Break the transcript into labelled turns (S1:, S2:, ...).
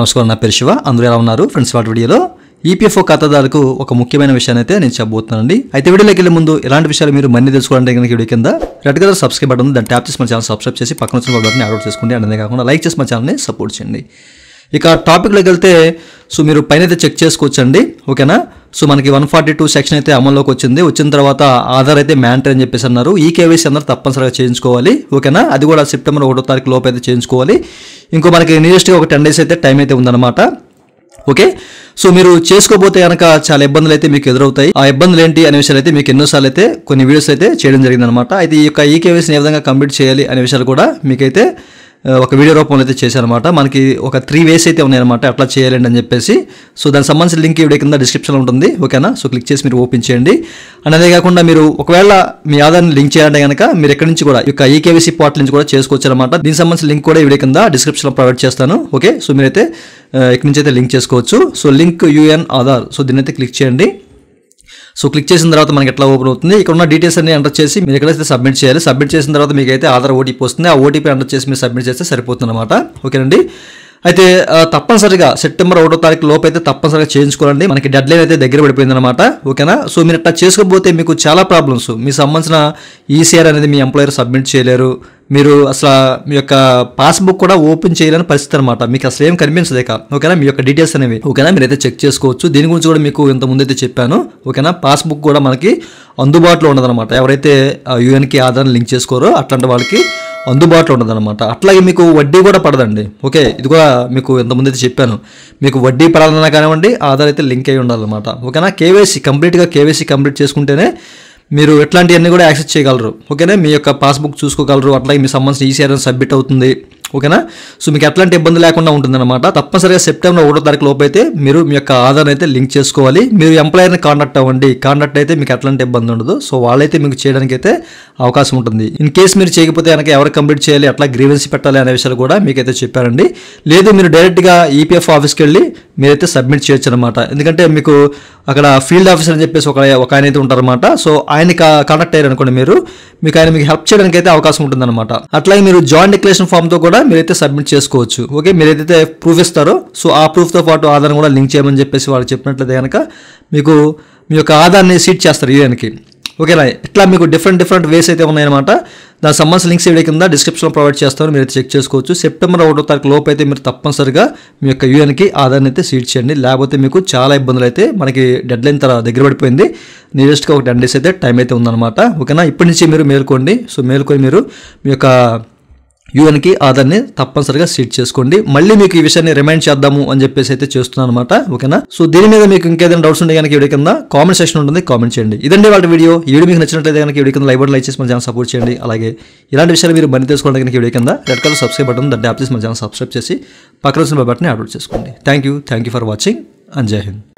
S1: నమస్కారం నా పేరు శివ అందరూ ఎలా ఉన్నారు ఫ్రెండ్స్ వాటి వీడియోలో ఈపీఎఫ్ఓ ఖాతాదారులకు ఒక ముఖ్యమైన విషయాన్ని అయితే నేను చెప్పబోతున్నానండి అయితే వీడియోలోకి వెళ్ళే ముందు ఎలాంటి విషయాలు మీరు మన్ని తెలుసుకోవాలంటే కనుక వీడియో కింద రెడ్ కలర్ సబ్స్క్రైబ్ బటన్ ఉంది దాన్ని ట్యాప్ చేసి మన ఛానల్ సబ్స్క్రైబ్ చేసి పక్కన వచ్చిన బటన్ యాడ్ చేసుకోండి అంతే కాకుండా లైక్ చేసి మన ఛానల్ని సపోర్ట్ చేయండి ఇక టాపిక్లోకి వెళ్తే సో మీరు పైన అయితే చెక్ చేసుకోవచ్చండి ఓకేనా సో మనకి వన్ ఫార్టీ టూ సెక్షన్ అయితే అమల్లోకి వచ్చింది వచ్చిన తర్వాత ఆధార్ అయితే మ్యాంటరీ అని చెప్పేసి అన్నారు ఈ కేవైసీ అందరూ తప్పనిసరిగా చేయించుకోవాలి ఓకేనా అది కూడా సెప్టెంబర్ ఒకటో తారీఖు లోపు అయితే చేయించుకోవాలి ఇంకో మనకి నియరెస్ట్గా ఒక టెన్ డేస్ అయితే టైం అయితే ఉందన్నమాట ఓకే సో మీరు చేసుకోబోతే కనుక చాలా ఇబ్బందులు అయితే మీకు ఎదురవుతాయి ఆ ఇబ్బందులు ఏంటి అనే విషయాలు అయితే మీకు ఎన్నోసార్లు అయితే కొన్ని వీడియోస్ అయితే చేయడం జరిగిందనమాట అయితే ఈ యొక్క ఈ కేవైసీని ఏ విధంగా కంప్లీట్ చేయాలి అనే విషయాలు కూడా మీకైతే ఆ, ఒక వీడియో రూపంలో అయితే చేశానమాట మనకి ఒక త్రీ వేస్ అయితే ఉన్నాయన్నమాట అట్లా చేయాలండి అని చెప్పేసి సో దానికి సంబంధించిన లింక్ వీడియో కింద డిస్క్రిప్షన్లో ఉంటుంది ఓకేనా సో క్లిక్ చేసి మీరు ఓపెన్ చేయండి అండ్ అదే కాకుండా మీరు ఒకవేళ మీ ఆధార్ని లింక్ చేయాలంటే కనుక మీరు ఎక్కడి నుంచి కూడా ఈ యొక్క ఈకేవీసీ పోర్టల్ నుంచి కూడా చేసుకోవచ్చు అనమాట దీనికి సంబంధించిన లింక్ కూడా ఈ వీడియో కింద డిస్క్రిప్షన్లో ప్రొవైడ్ చేస్తాను ఓకే సో మీరైతే ఆ, ఇక్కడి నుంచి అయితే లింక్ చేసుకోవచ్చు so link UN Aadhaar so దీన్ని అయితే క్లిక్ చేయండి సో క్లిక్ చేసిన తర్వాత మనకి ఎట్లా ఓపెన్ అవుతుంది ఇక్కడ ఉన్న డీటెయిల్స్ అన్ని ఎంటర్ చేసి మీరు ఎక్కడైతే సబ్మిట్ చేయాలి సబ్మిట్ చేసిన తర్వాత మీకు అయితే ఆధార్ ఓటీపీ వస్తుంది ఆ ఓటీపీ ఎంటర్ చేసి మీరు సబ్మిట్ చేస్తే సరిపోతుంది అనమాట ఓకేనండి అయితే ఆ, తప్పనిసరిగా సెప్టెంబర్ ఒకటో తారీఖు లోపు అయితే తప్పనిసరిగా చేయించుకోవాలండి మనకి డెడ్ లైన్ అయితే దగ్గర పడిపోయింది అనమాట ఓకేనా సో మీరు ఇట్లా చేసుకోకపోతే మీకు చాలా ప్రాబ్లమ్స్ మీ సంబంధించిన ఈసీఆర్ అనేది మీ ఎంప్లాయర్ సబ్మిట్ చేయలేరు మీరు అసలు మీ యొక్క పాస్బుక్ కూడా ఓపెన్ చేయలేని పరిస్థితి అనమాట మీకు అసలు ఏం కనిపించదు ఇక ఓకేనా మీ యొక్క డీటెయిల్స్ అనేవి ఓకేనా మీరైతే చెక్ చేసుకోవచ్చు దీని గురించి కూడా మీకు ఇంత ముందైతే చెప్పాను ఓకేనా పాస్బుక్ కూడా మనకి అందుబాటులో ఉండదన్నమాట ఎవరైతే యూఎన్కి ఆధార్ లింక్ చేసుకోరో అట్లాంటి వాళ్ళకి అందుబాటులో ఉండదన్నమాట అట్లాగే మీకు వడ్డీ కూడా పడదండి ఓకే ఇది కూడా మీకు ఇంత ముందైతే చెప్పాను మీకు వడ్డీ పడాలన్నా కానివ్వండి ఆధార్ అయితే లింక్ అయి ఉండాలన్నమాట ఓకేనా కేవైసీ కంప్లీట్గా కేవైసీ కంప్లీట్ చేసుకుంటేనే మీరు ఎట్లాంటివన్నీ కూడా యాక్సెస్ చేయగలరు ఓకేనా మీ యొక్క పాస్బుక్ చూసుకోగలరు అట్లాగే మీ సంబంధించిన ఈసీఆర్ సబ్మిట్ అవుతుంది ఓకేనా సో మీకు ఎట్లాంటి ఇబ్బంది లేకుండా ఉంటుందన్నమాట తప్పనిసరిగా సెప్టెంబర్ ఒకటో తారీఖు లోపు అయితే మీరు మీ యొక్క ఆధార్ అయితే లింక్ చేసుకోవాలి మీరు ఎంప్లాయర్ని కాంటాక్ట్ అవ్వండి కాంటాక్ట్ అయితే మీకు ఎట్లాంటి ఇబ్బంది ఉండదు సో వాళ్ళైతే మీకు చేయడానికి అయితే అవకాశం ఉంటుంది ఇన్ కేసు మీరు చేయకపోతే కనుక ఎవరు కంప్లీట్ చేయాలి అట్లా గ్రీవెన్సీ పెట్టాలి అనే విషయాలు కూడా మీకైతే చెప్పారండి లేదు మీరు డైరెక్ట్గా ఈపీఎఫ్ ఆఫీస్కి వెళ్ళి మీరైతే సబ్మిట్ చేయొచ్చు అనమాట ఎందుకంటే మీకు అక్కడ ఫీల్డ్ ఆఫీసర్ అని చెప్పేసి ఒక ఒక ఆయన అయితే ఉంటారన్నమాట సో ఆయన కాంటాక్ట్ అయ్యారు అనుకోండి మీరు మీకు ఆయన మీకు హెల్ప్ చేయడానికి అయితే అవకాశం ఉంటుందన్నమాట అట్లాగే మీరు జాయింట్ డిక్లరేషన్ ఫామ్తో కూడా మీరైతే సబ్మిట్ చేసుకోవచ్చు ఓకే మీరు ఏదైతే ప్రూఫ్ ఇస్తారో సో ఆ ప్రూఫ్తో పాటు ఆధార్ కూడా లింక్ చేయమని చెప్పేసి వాళ్ళు చెప్పినట్లయితే కనుక మీకు మీ యొక్క ఆధార్ని సీట్ చేస్తారు యూఎన్కి ఓకేనా ఇట్లా మీకు డిఫరెంట్ డిఫరెంట్ వేస్ అయితే ఉన్నాయన్నమాట దాని సంబంధించిన లింక్స్ వీడియో కింద డిస్క్రిప్షన్లో ప్రొవైడ్ చేస్తాను మీరు అయితే చెక్ చేసుకోవచ్చు సెప్టెంబర్ ఒకటో తారీఖు లోపు అయితే మీరు తప్పనిసరిగా మీ యొక్క యూఎన్కి ఆధార్ని అయితే సీట్ చేయండి లేకపోతే మీకు చాలా ఇబ్బందులు అయితే మనకి డెడ్ లైన్ తర దగ్గర పడిపోయింది నియరెస్ట్గా ఒక టెన్ డేస్ అయితే టైం అయితే ఉందన్నమాట ఓకేనా ఇప్పటి నుంచి మీరు మేల్కోండి సో మేల్కొని మీరు మీ యొక్క యూఎన్కి ఆధార్ని తప్పనిసరిగా సీట్ చేసుకోండి మళ్ళీ మీకు ఈ విషయాన్ని రిమైండ్ చేద్దాము అని చెప్పేసి అయితే చేస్తున్నాను అనమాట ఓకేనా సో దీని మీద మీకు ఇంకేదైనా డౌట్స్ ఉంటే కనుక వీడియో కింద కామెంట్ సెక్షన్ ఉంటుంది కామెంట్ చేయండి ఇదండి వాళ్ళ వీడియో ఈ వీడియో మీకు నచ్చినట్లయితే కనుక వీడియో కింద లైక్ బటన్ లైక్ చేసి మన ఛానల్ సపోర్ట్ చేయండి అలాగే ఇలాంటి విషయాలు మీరు మనీ తెలుసుకోవడానికి కనుక వీడియో కింద రెడ్ కలర్ సబ్స్క్రైబ్ బటన్ దాన్ని ట్యాప్ చేసి మన ఛానల్ సబ్స్క్రైబ్ చేసి పక్కన వచ్చిన బటన్ని అప్లోడ్ చేసుకోండి thank you thank you for watching and Jai Hind